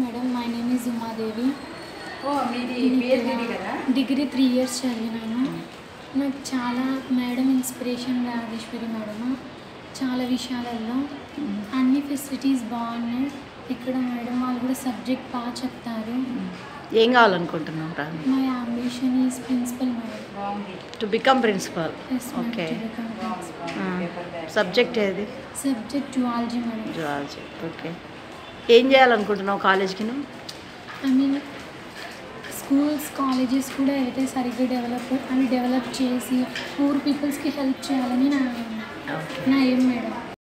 madam my name is Umadevi ఓ మీది PhD కదా డిగ్రీ త్రీ ఇయర్స్ చదివినాను నాకు చాలా మేడం ఇన్స్పిరేషన్ రాజేశ్వరి మేడం చాలా విషయాలలో అన్ని ఫెసిలిటీస్ బాగున్నాయి ఇక్కడ మేడం వాళ్ళు కూడా సబ్జెక్ట్ బాగా చెప్తారు ఏం కావాలనుకుంటున్నావు రాని my ambition is principal madam బాగుంది to become principal yes okay paper subject ఏది subject zoology madam zoology okay ఏం చేయాలనుకుంటున్నావు కాలేజ్కి నువ్వు ఐ మీన్ స్కూల్స్ కాలేజెస్ కూడా అయితే సరిగ్గా డెవలప్ అవి డెవలప్ చేసి పూర్ పీపుల్స్కి హెల్ప్ చేయాలని నా ఓకే నా ఏం మేడం